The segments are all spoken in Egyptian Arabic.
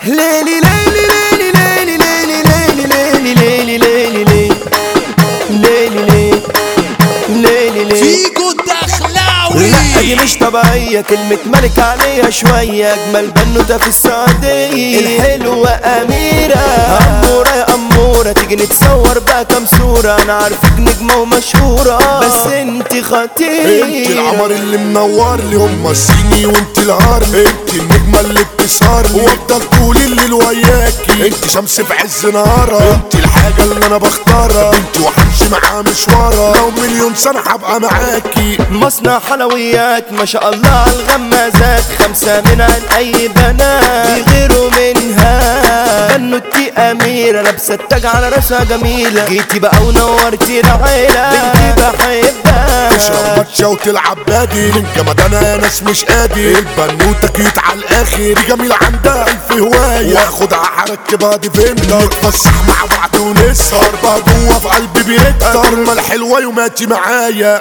ليلي ليلي ليلي ليلي ليلي ليلي ليلي ليلي ليلي ليلي ليلي ليلي ليلي فيجو الدخلاوي لا دي مش طبيعية كلمة ملك عليها شوية أجمل بنوتة في السعودية الحلوة أميرة أمورة يا أمورة تيجي نتصور بقى كام صورة أنا عارفك نجمة ومشهورة بس انت خطيرة انت القمر اللي منور لي هم الصيني وانت الهرم انت النجمة اللي بتسهر لي وافضل طول الليل وياكي انت شمس في عز نهارها انت الحاجة اللي انا بختارها انت وهمشي معاها مشوارها لو مليون سنة هبقى معاكي مصنع حلويات ما شاء الله على الغمازات خمسة منها لأي بنات بيغيروا منها بنوتي أميرة لابسة التاج على راسها جميلة جيتي بقى ونورتي العيلة بنتي بحبها تشرب ماتشة وتلعب بادي من جمدانها يا ناس مش قادي البنوتة كيوت على الاخر دي جميلة عندها الف هواية واخدها هركبها دي فيلا نتفسح مع بعض ونسهر بقى جوه في قلبي بيكتر كلمة الحلوة يوماتي معايا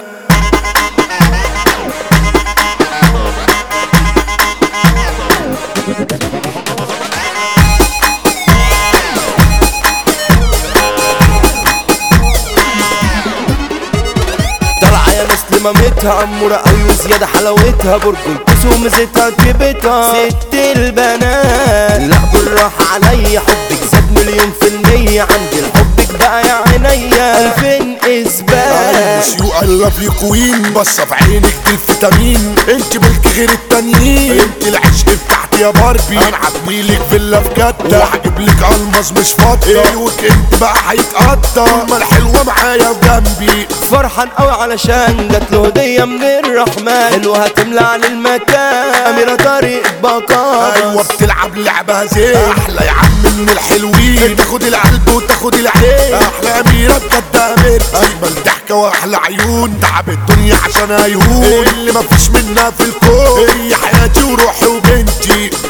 طالعة يا ناس لمامتها أمورة أوي وزيادة حلاوتها برج الكوس وميزتها كبتها ست البنات لا بالراحة عليا حبك زاد مليون في المية عندي لحبك بقى يا عينيا ألفين إثبات مش يو اي لاف يو كوين بصة في عينك دي الفيتامين انت ملك غير التانيين انت العشق بتاعتي يا باربي انا هبنيلك فيلا في جدة وهجيب لك الماس مش فضة الويك انت بقى هيتقطع اما الحلوة معايا وجنبي فرحان قوي علشان جات له هدية من الرحمن حلوة هتملى عن المكان أميرة طريق بقاء ايوه بتلعب لعبها زين احلى يا عم من الحلوين تاخد القلب وتاخد العين احلى اميره بجد اميرتي اجمل ضحكه واحلى عيون تعب الدنيا عشان عيون اللي مفيش منها في الكون هي حياتي وروحي وبنتي